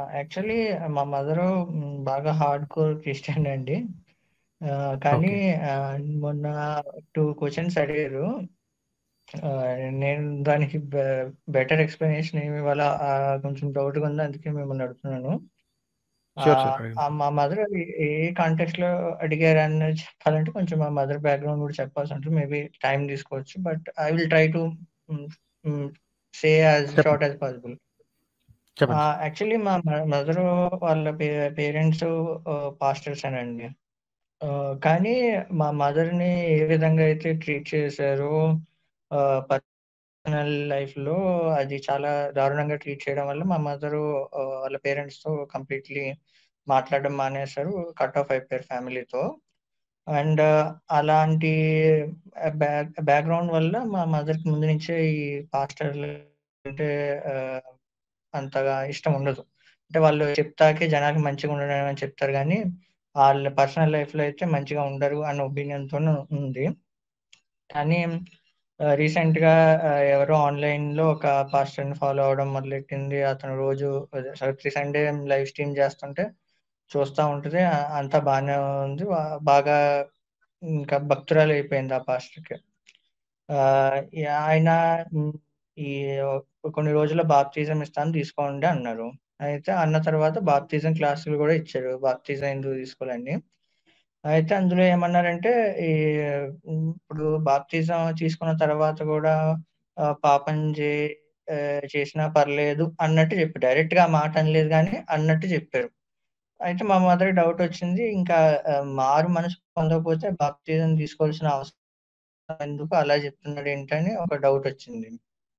Actually మా mother హ్మ్, బాగా హార్డ్‌కోర్ క్రిస్టియన్ అండి. ఆహ్, కానీ ఓకే. ఆహ్, మొన్న 2 క్వెషన్స్ అడిగారు. ఆహ్, నేను దానికి బె బెటర్ ఎక్స్‌ప్లనేషన్ ఏమి ఇవ్వాలా ఆహ్, కొంచెం డౌట్‌గా ఉంది. అందుకే మిమ్మల్ని అడుగుతున్నాను. షూర్. షూర్. ఆహ్, అడగండి. ఆహ్, మా మదర్ ఏ ఏ కాంటెక్స్ట్‌లో అడిగారని చెప్పాలంటే కొంచెం మా మదర్ బ్యాక్‌గ్రౌండ్ కూడా చెప్పాల్సి ఉంటుంది. మేబీ టైమ్ తీసుకోవచ్చు. But I will try to hmm, hmm, say as చెప్పండి. Short as possible. చెప్పండి ఆహ్, సార్. యాక్చువల్లీ మా మ మదరు వాళ్ళ పే పేరెంట్స్ ఆహ్, పాస్టర్సేనండి. ఆహ్, కానీ మా మదర్‌ని ఏ విధంగా అయితే ట్రీట్ చేశారో ఆహ్, పర్సనల్ లైఫ్‌లో అది చాలా దారుణంగా ట్రీట్ చేయడం వల్ల మా మదరు ఆహ్, వాళ్ళ పేరెంట్స్‌తో కంప్లీట్‌లీ మాట్లాడడం మానేశారు. కట్ ఆఫ్ అయిపోయారు ఫ్యామిలీతో. అండ్ అలాంటి ఆహ్, బ్యాక్ బ్యాక్‌గ్రౌండ్ వల్ల మా మదర్‌కి ముందు నుంచే ఈ పాస్టర్‌లు అంటే ఆహ్, అంతగా ఇష్టం ఉండదు. అంటే వాళ్ళు చెప్తాకే జనాలకి మంచిగా ఉండడం అని చెప్తారు గానీ, ఆళ్ళ పర్సనల్ లైఫ్‌లో అయితే మంచిగా ఉండరు అన్న ఒపీనియన్‌తోనే ఉంది. కానీ ఆహ్, రీసెంట్‌గా ఆహ్, ఎవరో ఆన్‌లైన్‌లో ఒక పాస్టర్‌ని ఫాలో అవ్వడం మొదలెట్టింది. అతను రోజు అదే ప్రతి సండే లైవ్ స్ట్రీమ్ చేస్తుంటే చూస్తా ఉంటది. ఆహ్, అంతా బానే ఉంది. వ బాగా ఇంకా భక్తురాలయిపోయింది ఆ పాస్టర్‌కి. ఆహ్, ఈ ఆయన హ్మ్, ఈ కొన్ని రోజుల్లో బాప్తిజం ఇస్తాను తీసుకోండి అన్నారు. అయితే అన్న తర్వాత బాప్తిజం క్లాసులు గూడా ఇచ్చారు. బాప్తిజం ఎందుకు తీసుకోవాలని. అయితే అందులో ఏమన్నారంటే ఈ హ్మ్, ఇప్పుడు బాప్తిజం తీసుకున్న తర్వాత గూడా ఆహ్, పాపం జే ఆహ్, చేసినా పర్లేదు అన్నట్టు చెప్పారు. డైరెక్ట్‌గా ఆ మాట అనలేదు గానీ అన్నట్టు చెప్పారు. అయితే మా మదర్‌కి డౌటొచ్చింది. ఇంకా ఆహ్, మారు మనసు పొందకపోతే బాప్తిజం తీసుకోవాల్సిన అవసరం ఎందుకు అలా చెప్తున్నాడేంటని ఒక డౌటొచ్చింది.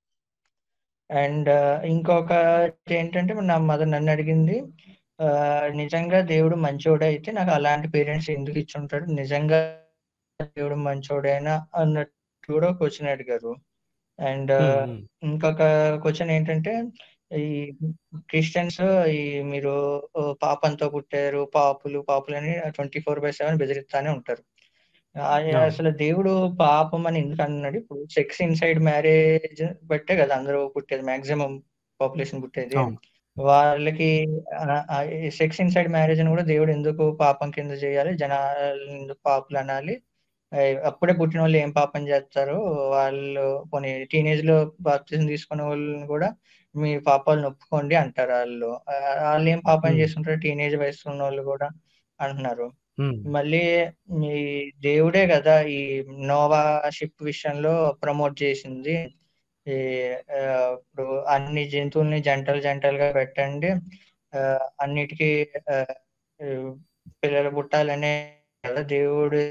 అండ్ ఇంకొకటేంటంటే నా మదర్ నన్నడిగింది ఆహ్, నిజంగా దేవుడు మంచోడైతే నాకు అలాంటి పేరెంట్స్ ఎందుకు ఇచ్చుంటాడు? నిజంగా దేవుడు మంచోడేనా అన్నట్టు కూడా క్వెషన్ అడిగారు. అండ్ హ్మ్. హ్మ్. ఇంకొక క్వెషన్ ఏంటంటే ఈ క్రిస్టియన్స్ ఈ మీరు ఆహ్, పాపంతో పుట్టారు, పాపులు, పాపులని 24/7 బెదిరిస్తానే ఉంటారు. ఆహ్, అవును. అసలు దేవుడు పాపం అని ఎందుకన్నాడు? ఇప్పుడు సెక్స్ ఇన్‌సైడ్ మ్యారేజ్ బట్టే కదా! అందరూ పుట్టేది. మాక్సిమం పాపులేషన్ పుట్టేది. అవును. వాళ్ళకి ఆహ్, ఆహ్, ఈ సెక్స్ ఇన్‌సైడ్ మ్యారేజ్‌ని కూడా దేవుడు ఎందుకు పాపం కింద చేయాలి? జనాల్ని ఎందుకు పాపులనాలి? ఆహ్, అప్పుడే పుట్టినోళ్ళు ఏం పాపం చేస్తారు? వాళ్ళు పోనీ టీనేజ్‌లో బాప్తిజం తీసుకున్నోళ్ళని కూడా మీ పాపాలను ఒప్పుకోండి అంటారాళ్ళు. ఆహ్, ఆళ్ళేం పాపం హ్మ్. చేసుంటారు టీనేజ్ వయస్సులో ఉన్నోళ్ళు కూడా అంటున్నారు. హ్మ్. మళ్ళీ ఈ దేవుడే గదా! ఈ నోవా షిప్ విషయంలో ప్రమోట్ చేసింది. ఈ ఆహ్, ఇప్పుడు అన్ని జంతువుల్ని జంటలు జంటలుగా పెట్టండి. ఆహ్, అన్నిటికి ఆహ్, హ్మ్, పిల్లలు పుట్టాలనే కదా దేవుడి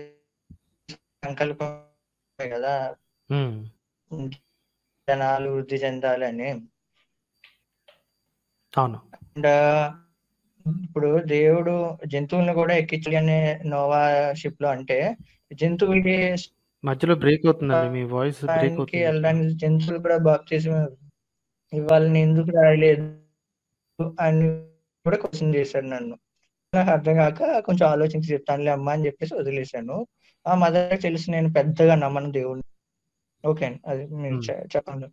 సంకల్పమే గదా! హ్మ్. హ్మ్. జనాలు వృద్ధి చెందాలని. అవును. అండ్ ఇప్పుడు దేవుడు జంతువుల్ని కూడా ఎక్కించాలి అనే నోవా షిప్‌లో అంటే జంతువులకి మధ్యలో బ్రేక్ అవుతుందండి. మీ వాయిస్ బ్రేక్ దానికి అవుతుంది ఇక్కడ. వెళ్ళడానికి జంతువులు కూడా బాప్తిజం ఇవ్వాలని ఎందుకు రాయలేదు అని కూడా క్వెషన్ చేశాడు నన్ను. నాకు అర్థం కాక కొంచెం ఆలోచించి చెప్తానులే అమ్మా అని చెప్పేసి వదిలేసాను. మా మదర్‌కి తెలుసు నేను పెద్దగా నమ్మను దేవుడిని. ఓకే అండి. అది మీరు హ్మ్. చె చెప్పండి.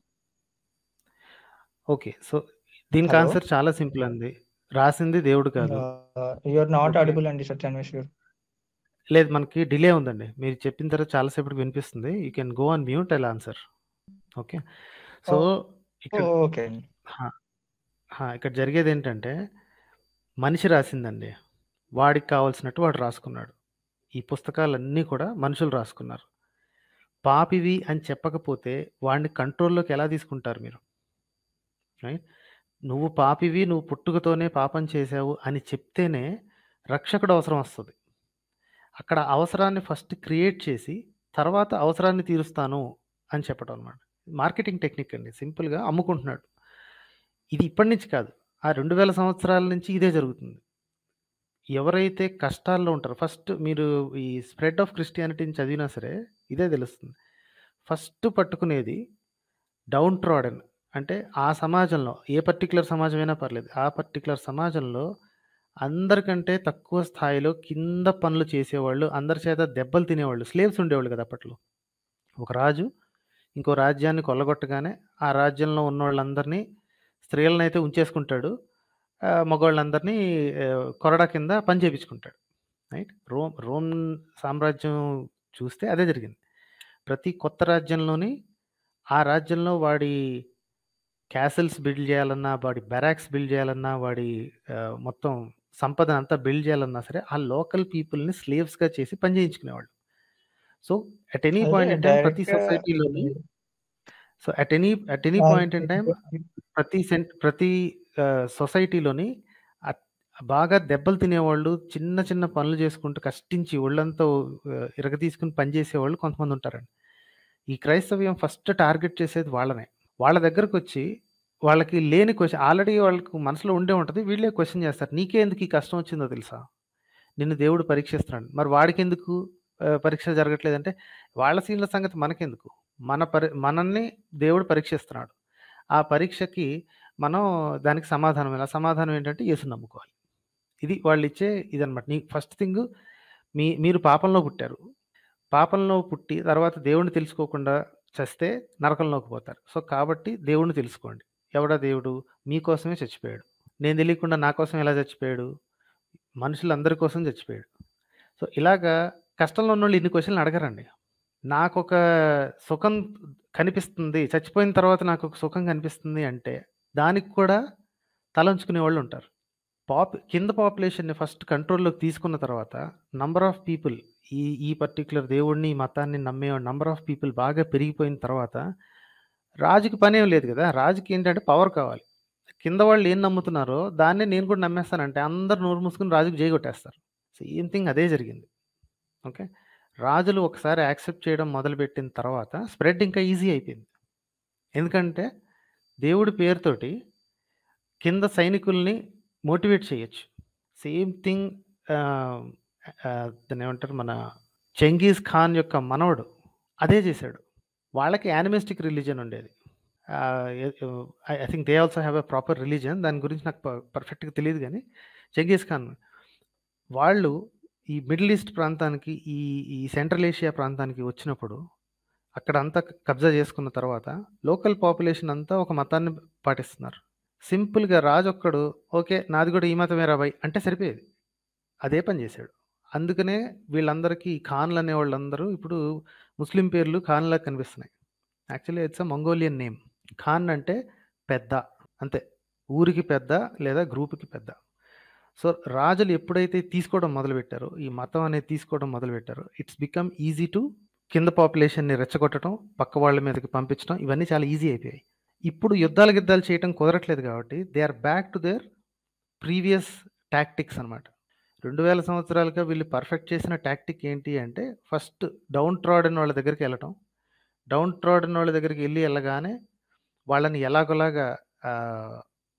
ఓకే. సో, దీనికి హలో! ఆన్సర్ చాలా సింపుల్ అండి. రాసింది దేవుడు కాదు. Ah, you are not okay. Audible అండి సత్యాన్వేష్ గారు. లేదు మనకి డిలే ఉందండి. మీరు చెప్పిన తర్వాత చాలా సేపటికి వినిపిస్తుంది. You can go on mute I'll answer. Okay. So, oh! ఇక్కడ ఓకే అండి. ఆ! ఆ! ఇక్కడ జరిగేదేంటంటే, మనిషి రాసిందండి. వాడికి కావాల్సినట్టు వాడు రాసుకున్నాడు. ఈ పుస్తకాలన్నీ కూడా మనుషులు రాసుకున్నారు. పాపివి అని చెప్పకపోతే వాడిని కంట్రోల్‌లోకి ఎలా తీసుకుంటారు మీరు? రైట్. నువ్వు పాపివి, నువ్వు పుట్టుకతోనే పాపం చేశావు అని చెప్తేనే రక్షకుడు అవసరం వస్తది. అక్కడ అవసరాన్ని ఫస్ట్ క్రియేట్ చేసి, తర్వాత అవసరాన్ని తీరుస్తాను అని చెప్పడం అన్నమాట. మార్కెటింగ్ టెక్నిక్ అండి. సింపుల్‌గా అమ్ముకుంటున్నాడు. ఇది ఇప్పటి నుంచి కాదు. ఆ 2000 సంవత్సరాల నుంచి ఇదే జరుగుతుంది. ఎవరైతే కష్టాల్లో ఉంటారో ఫస్ట్ మీరు ఈ స్ప్రెడ్ ఆఫ్ క్రిస్టియానిటీని చదివినా సరే ఇదే తెలుస్తుంది. ఫస్ట్ పట్టుకునేది డౌన్ ట్రాడెన్ అంటే ఆ సమాజంలో ఏ పర్టిక్యులర్ సమాజమైనా పర్లేదు. ఆ పర్టిక్యులర్ సమాజంలో అందరికంటే తక్కువ స్థాయిలో కింద పనులు చేసేవాళ్ళు, అందరి చేత దెబ్బలు తినేవాళ్ళు. స్లేవ్స్ ఉండేవాళ్ళు కదా అప్పట్లో. ఒక రాజు ఇంకో రాజ్యాన్ని కొల్లగొట్టగానే ఆ రాజ్యంలో ఉన్నోళ్ళందరినీ స్త్రీలనైతే ఉంచేసుకుంటాడు. ఆహ్, మగోళ్ళందరినీ ఆహ్, కొరడా కింద పని చేపించుకుంటాడు. రైట్? రోమ్ రోమ్ సామ్రాజ్యం చూస్తే అదే జరిగింది. ప్రతి కొత్త రాజ్యంలోని ఆ రాజ్యంలో వాడి క్యాసిల్స్ బిల్డ్ చేయాలన్నా, వాడి బెరాక్స్ బిల్డ్ చేయాలన్నా, వాడి ఆహ్, మొత్తం సంపదనంతా బిల్డ్ చేయాలన్నా సరే, ఆ లోకల్ పీపుల్‌ని స్లేవ్స్‌గా చేసి పని చేయించుకునేవాళ్ళు. సో, అట్ ఎనీ అదే పాయింట్ ఇన్ టైమ్ ప్రతి డైరెక్ట్‌గా సొసైటీలోని hmm. So, at any at any ah! Point in time ప్రతి సెంట్ ప్రతి ఆహ్, సొసైటీలోని అత్ బాగా దెబ్బలు తినేవాళ్ళు, చిన్న చిన్న పనులు చేసుకుంటూ కష్టించి ఒళ్ళంతా ఆహ్, ఇరగదీసుకొని పనిచేసేవాళ్ళు కొంతమందుంటారండి. ఈ క్రైస్తవ్యం ఫస్ట్ టార్గెట్ చేసేది వాళ్ళనే. వాళ్ళ దగ్గరకొచ్చి వాళ్ళకి లేని క్వెషన్ ఆల్రెడీ వాళ్ళకి మనసులో ఉండే ఉంటది. వీళ్ళే క్వెషన్ చేస్తారు. "నీకే ఎందుకు ఈ కష్టం వచ్చిందో తెలుసా? నిన్ను దేవుడు పరీక్షిస్తున్నాడు. మరి వాడికెందుకు ఆహ్, పరీక్ష జరగట్లేదంటే, వాళ్ళ సీన్ల సంగతి మనకెందుకు? మన పరి మనల్ని దేవుడు పరీక్షిస్తున్నాడు. ఆ పరీక్షకి మనం దానికి సమాధానం ఎలా? సమాధానం ఏంటంటే యేసుని నమ్ముకోవాలి. ఇది వాళ్ళిచ్చే ఇదనమాట. నీ ఫస్ట్ థింగు మీ మీరు పాపంలో పుట్టారు. పాపంలో పుట్టి తర్వాత దేవుడిని తెలుసుకోకుండా చస్తే నరకంలోకి పోతారు. సో, కాబట్టి దేవుడిని తెలుసుకోండి. ఎవడా దేవుడు? మీకోసమే చచ్చిపోయాడు. నేను తెలియకుండా నా కోసం ఎలా చచ్చిపోయాడు? మనుషులందరి కోసం చచ్చిపోయాడు. సో, ఇలాగా కష్టంలో ఉన్నోళ్ళు ఇన్ని క్వెషన్‌లు అడగరండి. నాకొక సుఖం కనిపిస్తుంది. చచ్చిపోయిన తర్వాత నాకొక సుఖం కనిపిస్తుంది అంటే, దానికి కూడా తలంచుకునేవాళ్ళుంటారు. పాప్ కింద పాపులేషన్‌ని ఫస్ట్ కంట్రోల్‌లోకి తీసుకున్న తర్వాత, నంబర్ ఆఫ్ పీపుల్ ఈ ఈ పర్టిక్యులర్ దేవుడిని, ఈ మతాన్ని నమ్మే నంబర్ ఆఫ్ పీపుల్ బాగా పెరిగిపోయిన తర్వాత, రాజుకి పనేం లేదు గదా! రాజుకి ఏంటంటే పవర్ కావాలి. కింద వాళ్ళు ఏం నమ్ముతున్నారో దాన్నే నేను కూడా నమ్మేస్తానంటే అందరూ నోరు మూసుకొని రాజుకి జై కొట్టేస్తారు. సేమ్ థింగ్ అదే జరిగింది. ఓకే. రాజులు ఒకసారి యాక్సెప్ట్ చేయడం మొదలుపెట్టిన తర్వాత స్ప్రెడ్ ఇంకా ఈజీ అయిపోయింది. ఎందుకంటే దేవుడి పేరుతోటి కింద సైనికుల్ని మోటివేట్ చేయొచ్చు. సేమ్ థింగ్ ఆహ్, ఆహ్, దాన్నేమంటారు మన 'చెంగీజ్ ఖాన్' యొక్క మనవడు అదే చేశాడు. వాళ్ళకి యానిమిస్టిక్ రిలిజియన్ ఉండేది. Ah, a I I think they also have a proper religion. దాని గురించి నాకు ప పర్ఫెక్ట్‌గా తెలీదు గానీ, 'చెంగీజ్ ఖాన్' వాళ్ళు ఈ మిడిల్ ఈస్ట్ ప్రాంతానికి, ఈ ఈ సెంట్రల్ ఏషియా ప్రాంతానికి వచ్చినప్పుడు, అక్కడంతా కబ్జా చేసుకున్న తర్వాత, లోకల్ పాపులేషన్ అంతా ఒక మతాన్ని పాటిస్తున్నారు. సింపుల్‌గా రాజొక్కడు ఓకే. నాది కూడా ఈ మతమేరా బయ్ అంటే సరిపోయేది. అదే పని చేశాడు. అందుకనే వీళ్ళందరికీ ఖాన్‌లు అనేవాళ్ళందరూ ఇప్పుడు ముస్లిం పేర్లు ఖాన్‌లాగా కనిపిస్తున్నాయి. Actually it's a Mongolian name. Khan అంటే పెద్ద అంతే. ఊరికి పెద్ద లేదా గ్రూప్‌కి పెద్ద. సో, రాజులు ఎప్పుడైతే తీసుకోవడం మొదలుపెట్టారో, ఈ మతం అనేది తీసుకోవడం మొదలుపెట్టారో, ఇట్స్ బికమ్ ఈజీ టు కింద పాపులేషన్‌ని రెచ్చగొట్టడం, పక్క వాళ్ళ మీదకి పంపించడం ఇవన్నీ చాలా ఈజీ అయిపోయాయి. ఇప్పుడు యుద్ధాలు గిద్దాలు చేయటం కుదరట్లేదు కాబట్టి, they are back to there previous tactics అనమాట. 2000 సంవత్సరాలుగా వీళ్ళు పర్ఫెక్ట్ చేసిన టాక్టిక్ ఏంటి అంటే, ఫస్ట్ డౌన్ ట్రాడెన్ వాళ్ళ దగ్గరికెళ్ళటం. డౌన్ ట్రాడెన్ వాళ్ళ దగ్గరికెళ్ళి ఎళ్ళగానే, వాళ్ళని ఎలాగోలాగా ఆహ్,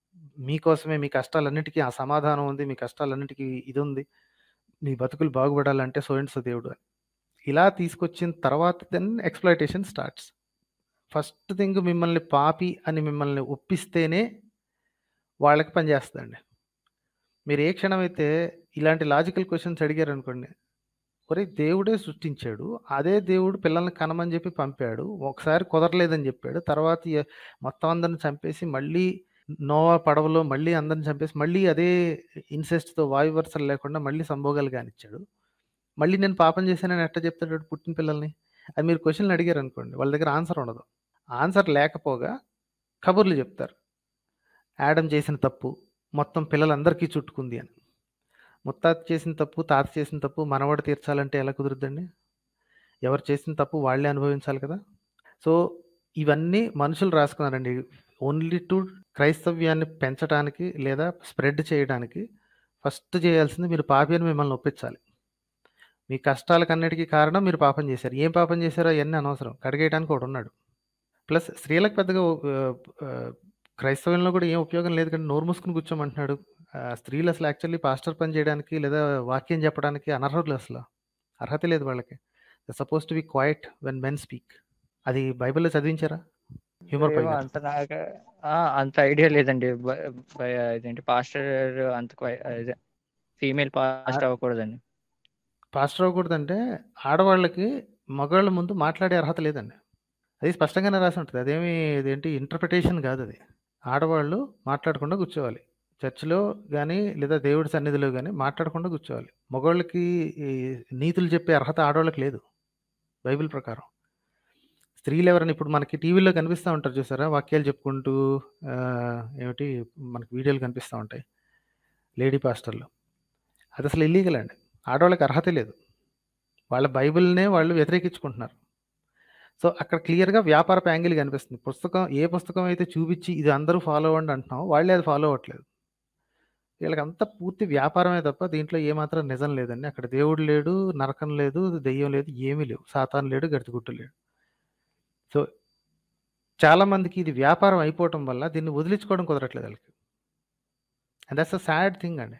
మీకోసమే మీ కష్టాలన్నిటికి ఆ సమాధానం ఉంది. మీ కష్టాలన్నిటికి ఇదుంది. మీ బతుకులు బాగుపడాలంటే సో అండ్ సో దేవుడు అని. ఇలా తీసుకొచ్చిన తర్వాత then exploitation starts. First thing మిమ్మల్ని పాపి అని మిమ్మల్ని ఒప్పిస్తేనే వాళ్ళకి పనిచేస్తదండి. మీరు ఏ క్షణమైతే ఇలాంటి లాజికల్ క్వెషన్స్ అడిగారనుకోండి, ఒరేయ్! దేవుడే సృష్టించాడు. అదే దేవుడు పిల్లల్ని కనమని చెప్పి పంపాడు. ఒకసారి కుదరలేదని చెప్పాడు. తర్వాత ఎ మొత్తం అందరిని చంపేసి మళ్ళీ నోవా పడవలో మళ్ళీ అందరిని చంపేసి మళ్ళీ అదే ఇన్సెస్ట్‌తో వాయు వరుసలు లేకుండా మళ్ళీ సంభోగాలు కానిచ్చాడు. మళ్ళీ నేను పాపం చేశానని ఎట్టా చెప్తాడు వాడు పుట్టిన పిల్లల్ని? అది మీరు క్వెషన్‌లు అడిగారనుకోండి, వాళ్ళ దగ్గర ఆన్సర్ ఉండదు. ఆన్సర్ లేకపోగా కబుర్లు చెప్తారు. యాడమ్ చేసిన తప్పు మొత్తం పిల్లలందరికీ చుట్టుకుంది అని. ముత్తాత చేసిన తప్పు, తాత చేసిన తప్పు మనవడు తీర్చాలంటే ఎలా కుదురుద్దండి? ఎవరు చేసిన తప్పు వాళ్ళే అనుభవించాలి కదా! సో, ఇవన్నీ మనుషులు రాసుకున్నారండి. ఓన్లీ టు క్రైస్తవ్యాన్ని పెంచటానికి లేదా స్ప్రెడ్ చేయడానికి ఫస్ట్ చేయాల్సింది మీరు పాపి అని మిమ్మల్ని ఒప్పించాలి. మీ కష్టాలకన్నిటికి కారణం మీరు పాపం చేశారు. ఏం పాపం చేశారో అయన్నీ అనవసరం. కడిగేయడానికి ఒకడున్నాడు. ప్లస్ స్త్రీలకు పెద్దగా ఆహ్, ఆహ్, క్రైస్తవ్యంలో కూడా ఏం ఉపయోగం లేదు కానీ నోరు మూసుకొని కూర్చోమంటున్నాడు. ఆహ్, స్త్రీలు అసలు యాక్చువల్లీ పాస్టర్ పని చేయడానికి లేదా వాక్యం చెప్పడానికి అనర్హులు అసల. అర్హత లేదు వాళ్ళకి. They suppose to be quiet when men speak. అది బైబిల్‌లో చదివించారా? హ్యూమర్ ఏమో పై గారు. అంత నాకు ఆ! అంత ఐడియా లేదండి. బ బ ఇదేంటి పాస్టర్ అంత క్వై అదే ఫీమేల్ ఆ పాస్ట్ అవ్వకూడదండి. పాస్టర్ అవ్వకూడదంటే ఆడవాళ్ళకి మగవాళ్ళ ముందు మాట్లాడే అర్హత లేదండి. అది స్పష్టంగానే రాసి ఉంటది. అదేమి ఇదేంటి ఇంటర్ప్రిటేషన్ కాదది. ఆడవాళ్ళు మాట్లాడకుండా కూర్చోవాలి. చర్చిలో గానీ, లేదా దేవుడి సన్నిధిలో గానీ మాట్లాడకుండా కూర్చోవాలి. మగోళ్ళకి ఈ నీతులు చెప్పే అర్హత ఆడోళ్ళకి లేదు. బైబిల్ ప్రకారం. స్త్రీలెవరైనా ఇప్పుడు మనకి టీవీలో కనిపిస్తా ఉంటారు చూసారా? వాక్యాలు చెప్పుకుంటూ ఆహ్, ఏమిటి మనకి వీడియోలు కనిపిస్తా ఉంటాయి. లేడీ పాస్టర్‌లు. అదసలు ఇల్లీగల్ అండి. ఆడోళ్ళకి అర్హతే లేదు. వాళ్ళ బైబిల్‌నే వాళ్ళు వ్యతిరేకించుకుంటున్నారు. సో, అక్కడ క్లియర్‌గా వ్యాపారపు యాంగిల్ కనిపిస్తుంది. పుస్తకం ఏ పుస్తకం అయితే చూపిచ్చి ఇది అందరూ ఫాలో అవ్వండి అంటున్నామో వాళ్ళే అది ఫాలో అవ్వట్లేదు. వీళ్ళకంతా పూర్తి వ్యాపారమే తప్ప దీంట్లో ఏమాత్రం నిజం లేదండి. అక్కడ దేవుడు లేడు, నరకం లేదు, దెయ్యం లేదు, ఏమీ లేవు. సాతాను లేడు, గడిదిగుట్టు లేడు. సో, చాలా మందికి ఇది వ్యాపారం అయిపోవటం వల్ల దీన్ని వదిలించుకోవడం కుదరట్లేదు ఆళ్ళకి. And that's a sad thing అండి.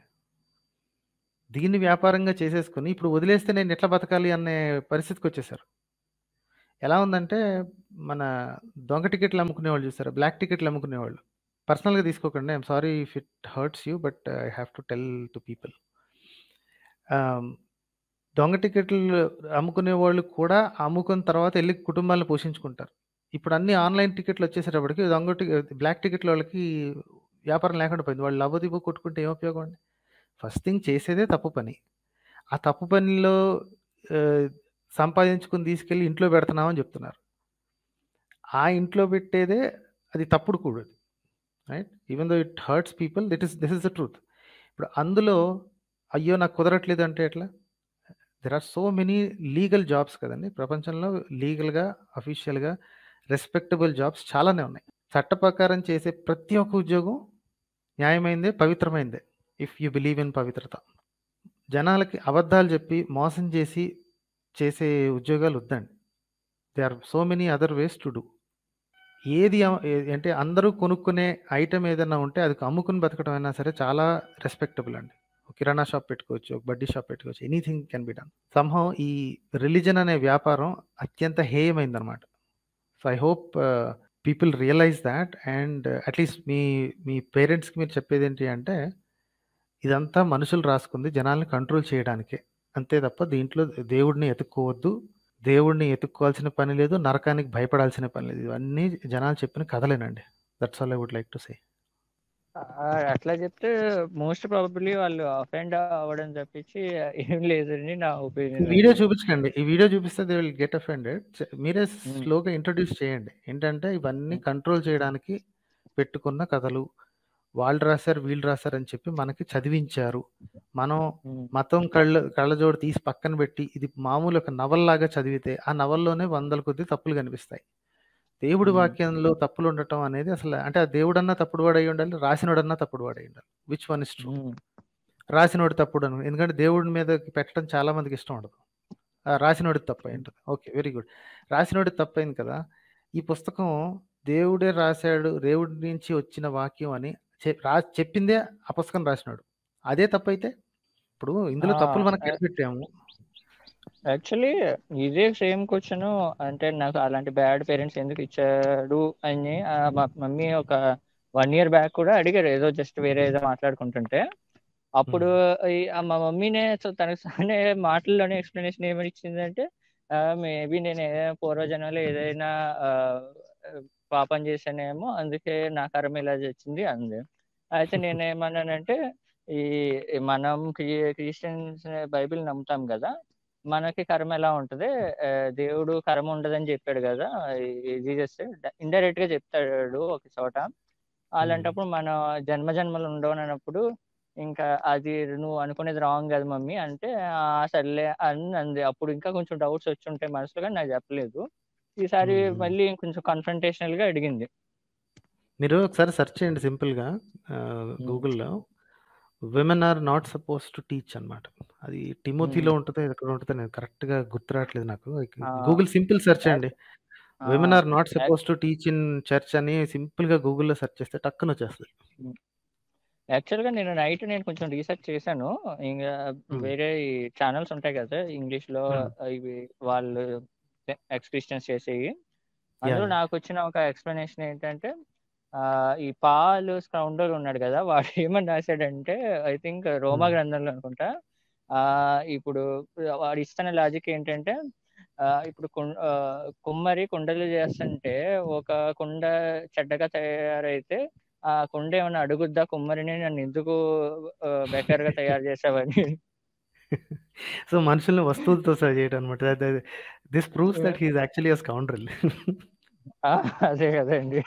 దీన్ని వ్యాపారంగా చేసేసుకొని ఇప్పుడు వదిలేస్తే నేను ఎట్లా బతకాలి అనే పరిస్థితికొచ్చేసారు. ఎలా ఉందంటే మన దొంగ టికెట్లు అమ్ముకునేవాళ్ళు చూసారా? బ్లాక్ టికెట్లు అమ్ముకునేవాళ్ళు. పర్సనల్‌గా తీసుకోకండి. I'm sorry if it hurts you but I have to tell to people. Ah, దొంగ టికెట్లు అమ్ముకునేవాళ్ళు కూడా అమ్ముకున్న తర్వాత ఎళ్లి కుటుంబాలను పోషించుకుంటారు. ఇప్పుడు అన్ని ఆన్‌లైన్ టికెట్లు వచ్చేసేటప్పటికి దొంగ టి బ్లాక్ టికెట్ల వాళ్ళకి వ్యాపారం లేకుండా పోయింది. వాళ్ళు లబోదిబో కొట్టుకుంటే ఏం ఉపయోగం అండి? ఫస్ట్ థింగ్ చేసేదే తప్పు పని. ఆ తప్పు పనిలో ఆహ్, సంపాదించుకొని తీసుకెళ్ళి ఇంట్లో పెడుతున్నామని చెప్తున్నారు. ఆ ఇంట్లో పెట్టేదే అది తప్పుడు కూడు. Right? Even though it hurts people that is this is the truth. ఇప్పుడు అందులో అయ్యో! నాకు కుదరట్లేదు అంటే ఎట్లా? There are so many legal jobs కదండీ! ప్రపంచంలో లీగల్‌గా, అఫీషియల్‌గా రెస్పెక్టబుల్ జాబ్స్ చాలానే ఉన్నాయి. చట్ట ప్రకారం చేసే ప్రతి ఒక్క ఉద్యోగం న్యాయమైందే, పవిత్రమైందే. ఇఫ్ యూ బిలీవ్ ఇన్ పవిత్రత. జనాలకి అబద్ధాలు చెప్పి, మోసం చేసి చేసే ఉద్యోగాలు వద్దండి. They are so many other ways to do. ఏది ఆహ్, ఎ అంటే అందరూ కొనుక్కునే ఐటెమ్ ఏదన్నా ఉంటే అది అమ్ముకుని బతకడం అయినా సరే చాలా రెస్పెక్టబుల్ అండి. ఒక కిరాణా షాప్ పెట్టుకోవచ్చు. ఒక బడ్డీ షాప్ పెట్టుకోవచ్చు. Anything can be done. Somehow ఈ రిలిజన్ అనే వ్యాపారం అత్యంత హేయమైందనమాట. So, I hope people realize that and at least మీ మీ పేరెంట్స్‌కి మీరు చెప్పేదేంటి అంటే ఇదంతా మనుషులు రాసుకుంది జనాల్ని కంట్రోల్ చేయడానికే. అంతే తప్ప దీంట్లో దేవుడిని ఎతుక్కోవద్దు. దేవుడిని ఎతుక్కోవాల్సిన పని లేదు. నరకానికి భయపడాల్సిన పని లేదు. ఇవన్నీ జనాలు చెప్పిన కథలేనండి. That's all I would like to say. ఆ! అట్లా చెప్తే మోస్ట్ ప్రాబబ్లీ వాళ్ళు అఫెండ్ అవ్వడం తప్పించి ఏం లేదని నా ఈ ఒపీనియన్ వీడియో అండి. చూపించకండి. ఈ వీడియో చూపిస్తే దే విల్ గెట్ అఫెండెడ్. చ మీరే హ్మ్. స్లోగా ఇంట్రొడ్యూస్ చేయండి. ఏంటంటే ఇవన్నీ హ్మ్. కంట్రోల్ చేయడానికి పెట్టుకున్న కథలు. వాళ్ళు రాసారు, వీళ్ళు రాసారని చెప్పి మనకి చదివించారు. మనం హ్మ్. మతం కళ్ళ కళ్ళజోడు తీసి పక్కన పెట్టి ఇది మామూలు ఒక నవలలాగా చదివితే ఆ నవల్లోనే వందల కొద్దీ తప్పులు కనిపిస్తాయి. దేవుడి హ్మ్. వాక్యంలో తప్పులు ఉండటం అనేది అసలు అంటే ఆ దేవుడన్నా తప్పుడువాడు అయ్యి ఉండాలి. రాసినోడన్నా తప్పుడువాడు అయ్యి ఉండాలి. Which one is true? Hmm. రాసినోడు తప్పుడను. ఎందుకంటే దేవుడి మీద పెట్టడం చాలా మందికి ఇష్టం ఉండదు. ఆ! రాసినోడిది తప్పై హ్మ్. ఉంటది. ఓకే. Very good. రాసినోడిది తప్పయింది కదా! ఈ పుస్తకం దేవుడే రాసాడు. దేవుడి నుంచి వచ్చిన వాక్యం అని చె రా చెప్పిందే ఆ పుస్తకం రాసినోడు. అదే తప్పైతే? ఇప్పుడు ఆ! ఇందులో తప్పులు మనం యాక్ కనిపెట్టాము. యాక్చువల్లీ ఇదే సేమ్ క్వెషను అంటే నాకు అలాంటి బ్యాడ్ పేరెంట్స్ ఎందుకు ఇచ్చాడు అని ఆహ్, మా మమ్మీ ఒక 1 ఇయర్ బ్యాక్ కూడా అడిగారు. ఏదో జస్ట్ వేరే ఏదో మాట్లాడుకుంటుంటే. అప్పుడు హ్మ్. ఈ ఆహ్, మా మమ్మీనే సో తనకు తానే మాటల్లోనే ఎక్స్‌ప్లనేషన్ ఏమని ఇచ్చిందంటే ఆహ్, మేబీ నేను ఏ పూర్వజన్మలో ఏదైనా ఆహ్, పాపం చేశానేమో అందుకే నా కర్మ ఇలా వచ్చింది అంది. అయితే నేనేమన్నానంటే ఈ మనం క్రి క్రిస్టియన్స్ బైబిల్ నమ్ముతాం గదా! మనకి కర్మ ఎలా ఉంటది ఆహ్, దేవుడు కర్మ ఉండదని చెప్పాడు గదా! ఈ జీసస్ ఇండైరెక్ట్‌గా చెప్తాడు ఒక చోట. హ్మ్. అలాంటప్పుడు మన జన్మ జన్మలు ఉండవనన్నప్పుడు ఇంకా అది నువ్వు అనుకునేది రాంగ్ కదా మమ్మీ అంటే ఆ! సర్లే అని అంది. అప్పుడు ఇంకా కొంచెం డౌట్స్ వచ్చుంటాయి మనసులో గాని నాకు చెప్పలేదు. ఈసారి హ్మ్. హ్మ్. మళ్ళీ కొంచెం కన్ఫ్రంటేషనల్‌గా అడిగింది. మీరు ఒకసారి సెర్చ్ చేయండి సింపుల్‌గా ఆహ్, హ్మ్. గూగుల్‌లో. Women are not supposed to teach అనమాట. అది టిమోథీలో హ్మ్. ఉంటదో ఎక్కడో ఉంటదో నేను కరెక్ట్‌గా గుర్తు రావట్లేదు నాకు. ఆ! గూగుల్ సింపుల్ సెర్చ్ యాక్ అండి. ఆ! విమెన్ ఆర్ నాట్ యాక్ supposed to teach in church అని సింపుల్‌గా గూగుల్‌లో సెర్చ్ చేస్తే టక్కున వచ్చేస్తది. హ్మ్. యాక్చువల్‌గా నేను నైట్ నేను కొంచెం రీసెర్చ్ చేశాను. ఇంగా హ్మ్. వేరే ఈ ఛానెల్స్ ఉంటాయి కదా! ఇంగ్లీష్‌లో హ్మ్. ఇవి వాళ్ళు ఎక్స్ క్రిస్టియన్స్ చేసేయి. యాహ్! అందులో యాహ్! నాకొచ్చిన ఒక ఎక్స్‌ప్లనేషన్ ఏంటంటే ఆహ్, ఈ పాల్ స్కౌండర్ ఉన్నాడు కదా! వాడు ఏమని రాసాడంటే ఐ థింక్ రోమా హ్మ్. గ్రంథంలో అనుకుంటా. ఆహ్, ఇప్పుడు వాడు ఇస్తున్న లాజిక్ ఏంటంటే ఆహ్, ఇప్పుడు కుం ఆహ్, కుమ్మరి కుండలు చేస్తుంటే ఒక కుండ చెడ్డగా తయారైతే ఆ కుండ ఏమైనా అడుగుద్దా కుమ్మరిని నన్ను ఎందుకు బెకర్గా తయారు చేసావని సో మనుషుల్ని వస్తువులతో సహా చేయడం అనమాట this proves that he's actually a scoundrel ఆ, అదే కదండి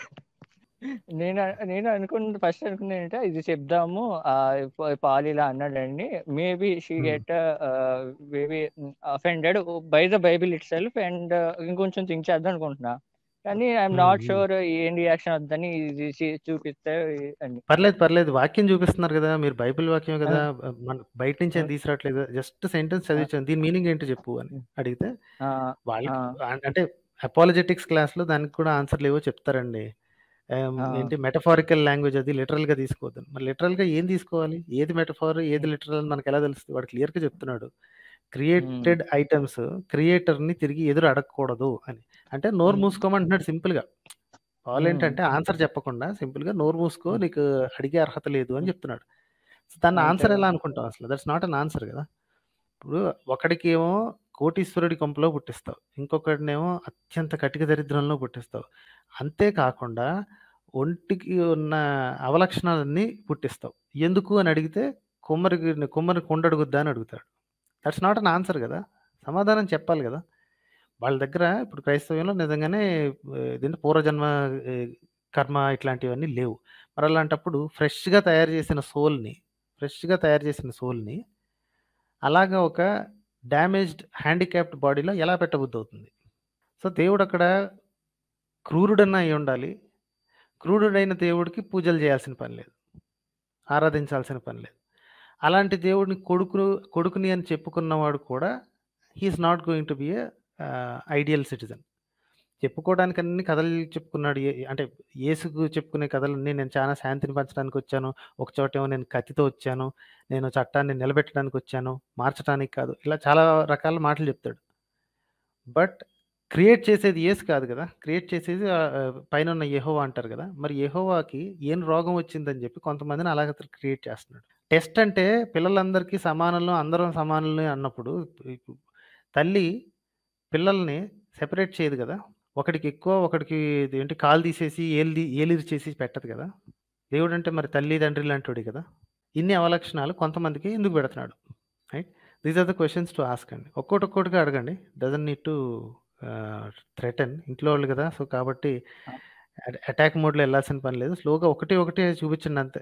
నేను నేను అనుకున్న ఫస్ట్ అనుకున్నా ఏంటంటే ఇది చెప్దాము ఆ ప- పాలు ఇలా అన్నాడండి maybe she Hmm. Get maybe offended by the Bible itself and ఇంకొంచెం థింక్ చేద్దాం అనుకుంటున్నా కానీ I'm Hmm, not hmm. Sure ఏం రియాక్షన్ వద్దని ఇది చే- చూపిస్తే అని పర్లేదు పర్లేదు వాక్యం చూపిస్తున్నారు కదా మీరు బైబిల్ వాక్యం కదా మన బయట నుంచి ఏం ఆ. తీసుకురావట్లేదు జస్ట్ సెంటెన్స్ చదివించాను దీని మీనింగ్ ఏంటో చెప్పు అని అడిగితే ఆ, వాళ్ళకి ఆ. అం- అంటే అపాలజెటిక్స్ క్లాస్ లో దానికి కూడా ఆన్సర్లు ఏవో చెప్తారండి ఏం, ఆ. ఏంటి మెటఫారికల్ లాంగ్వేజ్ అది లిటరల్ గా తీసుకోవద్దు మరి లిటరల్ గా ఏం తీసుకోవాలి ఏది మెటఫార్ ఏది లిటరల్ అని మనకు ఎలా తెలుస్తుంది వాడు క్లియర్ గా చెప్తున్నాడు క్రియేటెడ్ ఐటమ్స్ క్రియేటర్ ని తిరిగి ఎదురు అడగకూడదు అని అంటే నోరు Hmm. మూసుకోమంటున్నాడు సింపుల్ గా కాల్ Hmm. ఏంటంటే ఆన్సర్ చెప్పకుండా సింపుల్ గా నోరు మూసుకో Hmm. నీకు అడిగే అర్హత లేదు అని చెప్తున్నాడు సో దాన్ని అంతే ఆన్సర్ కదా. ఎలా అనుకుంటాం అసలు దట్స్ నాట్ అన్ ఆన్సర్ కదా ఇప్పుడు ఒకడికి ఏమో కోటీశ్వరుడి కొంపలో పుట్టిస్తావు ఇంకొకడినేమో అత్యంత కటిక దరిద్రంలో పుట్టిస్తావు అంతేకాకుండా ఒంటికి ఉన్న అవలక్షణాలన్నీ పుట్టిస్తావు ఎందుకు అని అడిగితే కుమ్మరికి కుమ్మరి కొండడుగుద్దా అని అడుగుతాడు దట్స్ నాట్ అన్ ఆన్సర్ కదా సమాధానం చెప్పాలి కదా వాళ్ళ దగ్గర ఇప్పుడు క్రైస్తవ్యంలో నిజంగానే ఆ, ఇదేంటి పూర్వజన్మ ఆ, కర్మ ఇట్లాంటివన్నీ లేవు మరి అలాంటప్పుడు ఫ్రెష్గా తయారు చేసిన సోల్ని ఫ్రెష్గా తయారు చేసిన సోల్ని అలాగా ఒక డ్యామేజ్డ్ హ్యాండిక్యాప్డ్ బాడీలో ఎలా పెట్టబుద్ధి అవుతుంది సో దేవుడు అక్కడ క్రూరుడన్నా అయి ఉండాలి క్రూరుడైన దేవుడికి పూజలు చేయాల్సిన పని లేదు ఆరాధించాల్సిన పని లేదు అలాంటి దేవుడిని కొడుకు కొడుకుని అని చెప్పుకున్నవాడు కూడా he's not going to be a ideal citizen చెప్పుకోవడానికి అన్ని కథలు చెప్పుకున్నాడు ఏ- అంటే యేసుకు చెప్పుకునే కథలన్నీ నేను చాలా శాంతిని పంచడానికి వచ్చాను ఒక చోటేమో నేను కత్తితో వచ్చాను నేను చట్టాన్ని నిలబెట్టడానికి వచ్చాను మార్చడానికి కాదు ఇలా చాలా రకాల మాటలు చెప్తాడు బట్ క్రియేట్ చేసేది యేసు కాదు కదా క్రియేట్ చేసేది ఆ, ఆ, పైన ఉన్న యెహోవా అంటారు కదా మరి యెహోవాకి ఏం రోగం వచ్చిందని చెప్పి కొంతమందిని అలాగ క్రియేట్ చేస్తున్నాడు టెస్ట్ అంటే పిల్లలందరికీ సమానంలో అందరం సమానులు అన్నప్పుడు ఇప్పుడు తల్లి పిల్లల్ని సెపరేట్ చేయదు కదా ఒకడికి ఎక్కువ ఒకడికి ఏంటి కాలు తీసేసి ఏలి ఏలిరి చేసి పెట్టదు కదా దేవుడు అంటే మరి తల్లి తండ్రి లాంటివాడు కదా ఇన్ని అవలక్షణాలు కొంతమందికి ఎందుకు పెడుతున్నాడు right these are the questions to ask అండి ఒక్కోటి ఒక్కోటిగా అడగండి డజన్ నీడ్ టు థ్రెటన్ ఇంట్లో వాళ్ళు కదా సో కాబట్టి అటాక్ మోడ్లో వెళ్ళాల్సిన పని లేదు స్లోగా ఒకటి ఒకటి చూపించండి అంతే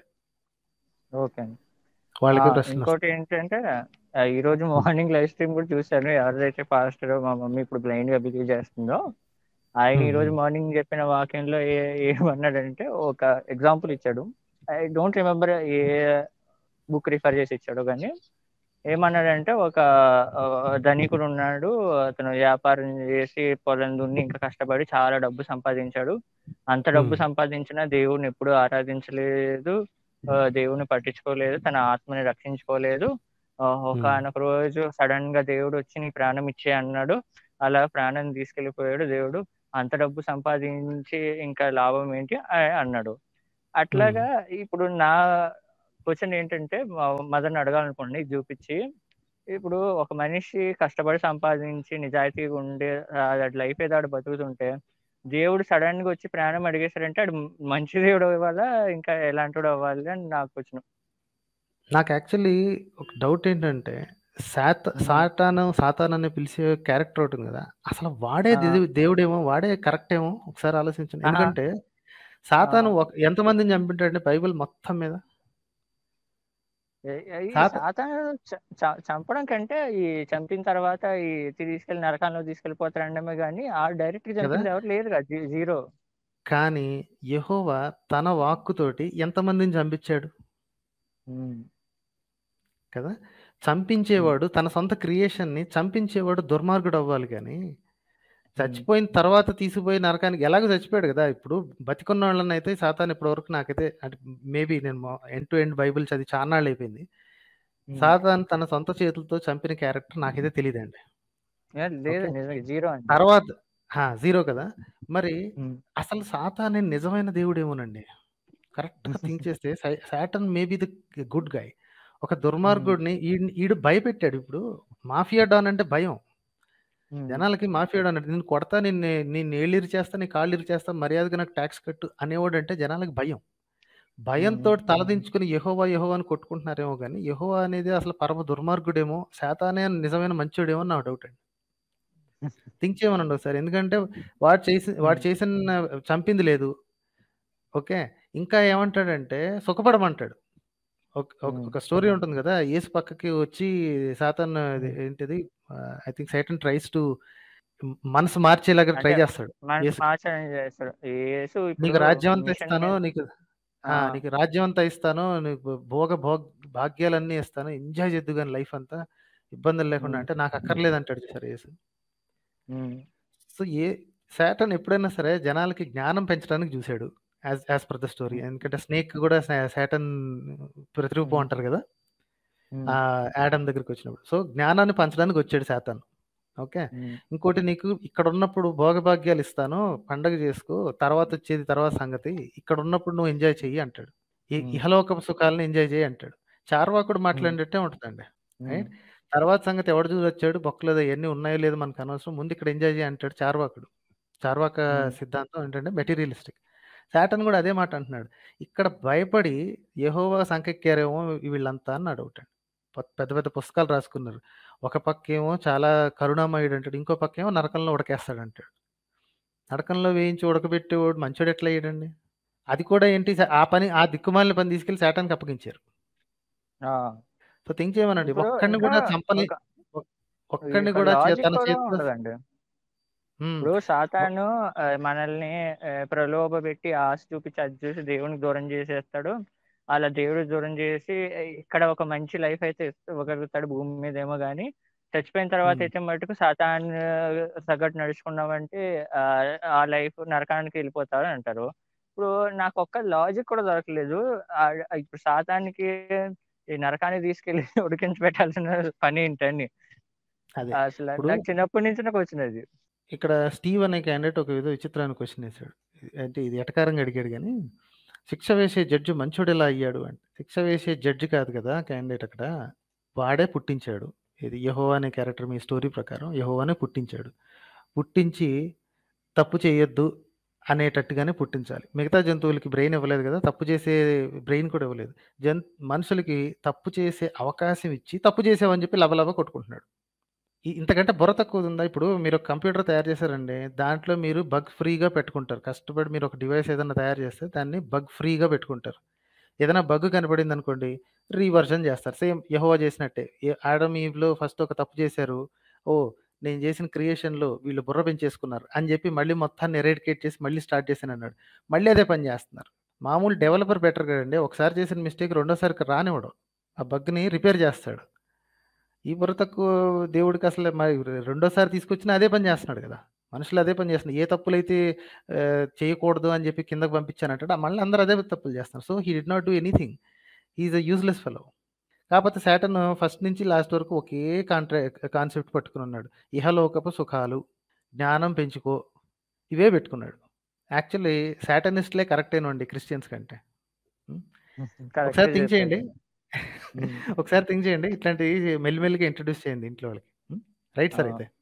ఓకే అండి వాళ్ళకి ఆ, ప్రశ్న ఇంకోటి ఏంటంటే ఆ, ఈ రోజు మార్నింగ్ లైవ్ స్ట్రీమ్ కూడా చూశాను ఎవరైతే పాస్టర్ మా మమ్మీ ఇప్పుడు బ్లైండ్ గా బిలీవ్ చేస్తుందో ఆయన ఈ రోజు మార్నింగ్ చెప్పిన వాక్యంలో ఏ ఏమన్నాడంటే ఒక ఎగ్జాంపుల్ ఇచ్చాడు I don't remember a book refer చేసి ఇచ్చాడు కానీ ఏమన్నాడంటే ఒక ఆ, ధనికుడు ఉన్నాడు అతను వ్యాపారం చేసి పొలం దున్ని ఇంకా కష్టపడి చాలా డబ్బు సంపాదించాడు అంత డబ్బు Hmm. సంపాదించినా దేవుడిని ఎప్పుడు ఆరాధించలేదు ఆ, దేవుడిని పట్టించుకోలేదు తన ఆత్మని రక్షించుకోలేదు ఆ, ఒకానొక రోజు సడన్ గా దేవుడు వచ్చి నీ ప్రాణం ఇచ్చే అన్నాడు అలా ప్రాణం తీసుకెళ్లిపోయాడు దేవుడు అంత డబ్బు సంపాదించి ఇంకా లాభం ఏంటి ఆ- అన్నాడు అట్లాగా ఇప్పుడు నా క్వశ్చన్ ఏంటంటే మదర్ని అడగాలనుకోండి ఇది చూపించి ఇప్పుడు ఒక మనిషి కష్టపడి సంపాదించి నిజాయితీగా ఉండే లైఫ్ ఏదో ఆడు బతుకుతుంటే దేవుడు సడన్ గా వచ్చి ప్రాణం అడిగేశారంటే ఆడు మంచి దేవుడు అవ్వాలా ఇంకా ఎలాంటి అవ్వాలి అని నాకు క్వశ్చన్ నాకు యాక్చువల్లీ ఒక డౌట్ ఏంటంటే సాత Hmm. సాతాను సాతాన్ అని పిలిచే క్యారెక్టర్ ఉంటుంది కదా అసలు వాడే ఆ. దేవు- దేవుడేమో వాడే కరెక్ట్ ఏమో ఒకసారి ఆలోచించండి ఆహా. ఎందుకంటే సాతాను ఆ. ఒక ఎంతమందిని చంపింటాడంటే బైబిల్ మొత్తం మీద ఏ- ఏ- ఈ సాత- సాతాను చ- చ- చంపడం కంటే ఈ చంపిన తర్వాత ఈ తీసుకెళ్లి నరకంలో తీసుకెళ్లిపోతారండమే కానీ ఆ డైరెక్ట్ గా చంపింది ఎవరు లేరు కదా జీ- జీరో కానీ యెహోవా తన వాక్కుతోటి ఎంతమందిని చంపించాడు ఉమ్. కదా చంపించేవాడు తన సొంత క్రియేషన్ని చంపించేవాడు దుర్మార్గుడు అవ్వాలి కానీ చచ్చిపోయిన తర్వాత తీసుకుపోయి నరకానికి ఎలాగో చచ్చిపోయాడు కదా ఇప్పుడు బతికున్న వాళ్ళని అయితే సాతాన్ ఇప్పటివరకు నాకైతే అంటే మేబీ నేను ఎండ్ టు ఎండ్ బైబిల్ చదివి చాన్నాళ్ళు అయిపోయింది ఉమ్. సాతాన్ తన సొంత చేతులతో చంపిన క్యారెక్టర్ నాకైతే తెలియదండి ఏ, లేదు ఓకే. నిజంగా జీరో అండి తర్వాత జీరో కదా మరి ఉమ్. అసలు సాతాన్ నిజమైన దేవుడేమోనండి కరెక్ట్ గా థింక్ చేస్తే Satan maybe the good guy ఒక దుర్మార్గుడిని ఈడ్- ఈడు భయపెట్టాడు ఇప్పుడు మాఫియా డాన్ అంటే భయం ఉమ్. జనాలకి మాఫియా డాన్ అంటే నేను కొడతా నిన్ను నేను ఏళ్ళిరి చేస్తా నీ కాళ్ళు ఇరి చేస్తా మర్యాదగా నాకు ట్యాక్స్ కట్టు అనేవాడు అంటే జనాలకి భయం భయంతో హ్మ్. హ్మ్. తలదించుకొని యెహోవా, యెహోవా అని కొట్టుకుంటున్నారేమో గానీ, యెహోవా అనేది అసలు పరమ దుర్మార్గుడేమో, సాతానే నిజమైన మంచోడేమో అని నా డౌట్ అండి. థింక్ చేయమనండి ఒకసారి. ఎందుకంటే వాడు చేసి వాడు హ్మ్. చేసిన చంపింది లేదు. ఓకే. ఇంకా ఏమంటాడంటే సుఖపడమంటాడు. ఒక ఒక హ్మ్. ఒక స్టోరీ ఉంటుంది గదా! యేసు పక్కకి వచ్చి సాతాను అది హ్మ్. ఏంటిది ah, I think Satan tries to మనసు మార్చేలాగా ట్రై అంటే చేస్తాడు మనసు యేసుకి. మార్చాలని చేస్తాడు. యేసు ఇప్పుడు నీకు రాజ్యం అంతా మిషన్ ఇస్తాను. మీద నీకు ఆ! ఆ! నీకు రాజ్యం అంతా ఇస్తాను. నీకు భోగ భోగ్ భాగ్యాలన్నీ ఇస్తాను. ఎంజాయ్ చేద్దువు గాని లైఫ్ అంతా ఇబ్బందులు లేకుండా హ్మ్. అంటే నాకు అక్కర్లేదంటాడు చూసారా యేసు. హ్మ్. సో, ఏ సాటాన్ ఎప్పుడైనా సరే జనాలకి జ్ఞానం పెంచడానికి చూసాడు. As as per the story. Hmm. ఎందుకంటే స్నేక్ కూడా సా సాటాన్ ప్రతిరూపం హ్మ్. అంటారు గదా! హ్మ్. ఆహ్, యాడమ్ దగ్గరికొచ్చినప్పుడు. సో, జ్ఞానాన్ని పంచడానికి వచ్చాడు సాతాను. ఓకే. హ్మ్. ఇంకోటి నీకు ఇక్కడున్నప్పుడు భోగభాగ్యాలు ఇస్తాను. పండగ చేసుకో. తర్వాతొచ్చేది తర్వాత సంగతి. ఇక్కడున్నప్పుడు నువ్వు ఎంజాయ్ చెయ్యి అంటాడు. ఇ హ్మ్. ఇహలోకపు సుఖాలను ఎంజాయ్ చెయ్యి అంటాడు. చార్వాకుడు హ్మ్. మాట్లాడినట్టే ఉంటదండి. హ్మ్. రైట్. తర్వాత సంగతి ఎవడు చూసొచ్చాడు బొక్కలేదు అయన్నీ ఉన్నాయో లేదో మనకనవసరం. ముందు ఇక్కడ ఎంజాయ్ చెయ్యి అంటాడు చార్వాకుడు. చార్వాక హ్మ్. సిద్ధాంతం ఏంటంటే మెటీరియలిస్టిక్. సాటాన్ గూడా అదే మాట అంటున్నాడు. ఇక్కడ భయపడి యెహోవా సంకెక్కారేమో వీళ్ళంతా అని నా డౌట్ అండి. ప పెద్ద పెద్ద పుస్తకాలు రాసుకున్నారు. ఒక పక్కేమో చాలా కరుణామయుడు అంటాడు. ఇంకో పక్కేమో నరకంలో ఉడకేస్తాడంటాడు. నరకంలో వేయించి ఉడకబెట్టేవాడు మంచోడు ఎట్లా అయ్యాడండి? అది కూడా ఏంటి స ఆ పని ఆ దిక్కుమాలిన పని తీసుకెళ్ళి సాటాన్‌కి అప్పగించారు. ఆ! సో, థింక్ చేయమనండి. ఇప్పుడు ఒక్కడిని ఇంకా కూడా చంపని ఒక ఒ ఒక్కడిని ఇక్కడ కూడా చే లాజిక్ తన కూడా చేతితో ఉండదండి. హ్మ్. ఇప్పుడు ఒ సాతాను ఆహ్, మనల్ని ఆహ్, ప్రలోభపెట్టి ఆశ చూపించి అది చూసి దేవునికి దూరం చేసేస్తాడు. అలా దేవుడికి దూరం చేసి ఇక్కడ ఒక మంచి లైఫ్ అయితే ఇవ్వగలుగుతాడు భూమి మీదేమో గాని, చచ్చిపోయిన తర్వాత హ్మ్. అయితే మటుకు సాతాను తగ్గట్టు నడుచుకున్నామంటే ఆహ్, ఆ లైఫ్ నరకానికి వెళ్ళిపోతారు అంటారు. ఇప్పుడు నాకొక్క లాజిక్ కూడా దొరకలేదు. ఆహ్, ఇప్పుడు సాతానికి ఈ నరకానికి తీసుకెళ్ళి ఉడికించి పెట్టాల్సిన పనేంటని. అదే. అసల ఇప్పుడు నాకు చిన్నప్పటి నుంచి నాకు వచ్చినది. ఇక్కడ స్టీవ్ అనే క్యాండిడేట్ ఒక ఏదో విచిత్రమైన క్వెషన్ ఏసాడు. అంటే ఇది ఎటకారంగా అడిగాడు గానీ, శిక్ష వేసే జడ్జి మంచోడెలా అయ్యాడు అంటే, శిక్ష వేసే జడ్జి కాదు కదా! క్యాండిడేట్ అక్కడ. వాడే పుట్టించాడు. ఇది యెహోవా అనే క్యారెక్టర్ మీ స్టోరీ ప్రకారం యెహోవానే పుట్టించాడు. పుట్టించి తప్పు చేయొద్దు అనేటట్టుగానే పుట్టించాలి. మిగతా జంతువులకి బ్రెయిన్ ఇవ్వలేదు గదా! తప్పు చేసే బ్రెయిన్ కూడా ఇవ్వలేదు. జన్ మనుషులకి తప్పు చేసే అవకాశం ఇచ్చి, తప్పు చేసావని చెప్పి లబలబా కొట్టుకుంటున్నాడు. ఇ ఇంతకంటే బుర్ర తక్కువదుందా? ఇప్పుడు మీరొక కంప్యూటర్ తయారు చేశారండి. దాంట్లో మీరు బగ్ ఫ్రీగా పెట్టుకుంటారు. కష్టపడి మీరొక డివైస్ ఏదన్నా తయారు చేస్తే దాన్ని బగ్ ఫ్రీగా పెట్టుకుంటారు. ఏదైనా బగ్ కనపడిందనుకోండి, రీవర్షన్ చేస్తారు. సేమ్ యెహోవా చేసినట్టే. ఎ ఆడమ్, ఈవ్‌లో ఫస్ట్ ఒక తప్పు చేశారు. ఓహ్! నేను చేసిన క్రియేషన్‌లో వీళ్ళు బుర్ర పెంచేసుకున్నారు అని చెప్పి మళ్ళీ మొత్తాన్ని ఎరేడికేట్ చేసి మళ్ళీ స్టార్ట్ చేశానన్నాడు. మళ్ళీ అదే పని చేస్తున్నారు. మామూలు డెవలపర్ బెటర్ కదండీ. ఒకసారి చేసిన మిస్టేక్ రెండోసారికి రానివ్వడు. ఆ బగ్‌ని రిపేర్ చేస్తాడు. ఈ బుర్ర తక్కువ దేవుడికి అసలు మరి రెండోసారి తీసుకొచ్చినా అదే పని చేస్తున్నాడు కదా! మనుషులు అదే పని చేస్తున్నారు. ఏ తప్పులైతే ఆహ్, చేయకూడదు అని చెప్పి కిందకి పంపించానంటాడో మళ్ళీ అందరూ అదే తప్పులు చేస్తున్నారు. So, he did not do anything. He is a useless fellow. కాపోతే సాటర్న్ ఫస్ట్ నుంచి లాస్ట్ వరకు ఒకే కాంట్రా కాన్సెప్ట్ పట్టుకొనున్నాడు. ఇహలోకపు సుఖాలు, జ్ఞానం పెంచుకో ఇవే పెట్టుకున్నాడు. యాక్చువల్లీ సాటనిస్ట్‌లే కరెక్టేనండి క్రిస్టియన్స్ కంటే. హ్మ్. కరెక్ట్‌గా ఒకసారి థింక్ చెప్పారు. చేయండి. హ్మ్. ఒకసారి థింక్ చేయండి. ఇట్లాంటివి మెల్లిమెల్లిగా ఇంట్రొడ్యూస్ చేయండి ఇంట్లో వాళ్ళకి. హ్మ్. రైట్ ఆ! సార్ అయితే.